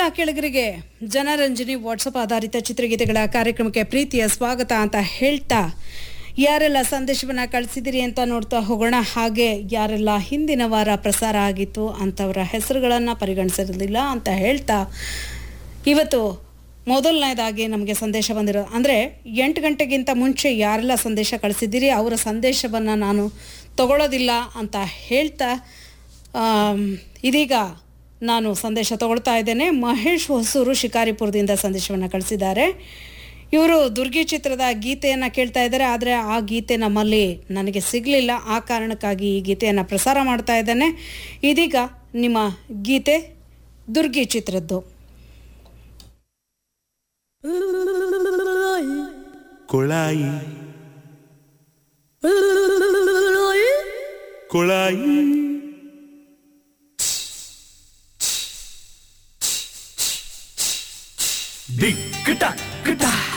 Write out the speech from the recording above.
ಕೆಳಗರಿಗೆ Janaranjani WhatsApp ಆಧಾರಿತ ಚಿತ್ರಗೀತೆಗಳ ಕಾರ್ಯಕ್ರಮಕ್ಕೆ ಪ್ರೀತಿಯ ಸ್ವಾಗತ ಅಂತ ಹೇಳ್ತಾ ಯಾರೆಲ್ಲ ಸಂದೇಶವನ್ನ ಕಳಿಸಿದಿರಿ ಅಂತ ನೋಡ್ತಾ ಹೋಗೋಣ ಹಾಗೆ ಯಾರೆಲ್ಲ ಹಿಂದಿನ ವಾರ ಪ್ರಸಾರ ಆಗಿತ್ತು ಅಂಥವರ ಹೆಸರುಗಳನ್ನು ಪರಿಗಣಿಸಿರಲಿಲ್ಲ ಅಂತ ಹೇಳ್ತಾ ಇವತ್ತು ಮೊದಲನೇದಾಗಿ ನಮಗೆ ಸಂದೇಶ ಬಂದಿರೋ ಅಂದರೆ ಎಂಟು ಗಂಟೆಗಿಂತ ಮುಂಚೆ ಯಾರೆಲ್ಲ ಸಂದೇಶ ಕಳಿಸಿದ್ದೀರಿ ಅವರ ಸಂದೇಶವನ್ನು ನಾನು ತಗೊಳ್ಳೋದಿಲ್ಲ ಅಂತ ಹೇಳ್ತಾ ಆಮ್, ಇದೀಗ ನಾನು ಸಂದೇಶ ತಗೊಳ್ತಾ ಇದ್ದೇನೆ ಮಹೇಶ್ ಹೊಸೂರು ಶಿಕಾರಿಪುರದಿಂದ ಸಂದೇಶವನ್ನು ಕಳಿಸಿದ್ದಾರೆ ಇವರು ದುರ್ಗಿ ಚಿತ್ರದ ಗೀತೆಯನ್ನು ಕೇಳ್ತಾ ಇದ್ದಾರೆ ಆದರೆ ಆ ಗೀತೆ ನಮ್ಮಲ್ಲಿ ನನಗೆ ಸಿಗಲಿಲ್ಲ ಆ ಕಾರಣಕ್ಕಾಗಿ ಈ ಗೀತೆಯನ್ನು ಪ್ರಸಾರ ಮಾಡ್ತಾ ಇದ್ದೇನೆ ಇದೀಗ ನಿಮ್ಮ ಗೀತೆ ದುರ್ಗಿ ಚಿತ್ರದ್ದು ಕೊಳಾಯಿ ಕೊಳಾಯಿ ಡಿಕ್ ಟಕ್ ಟಕ್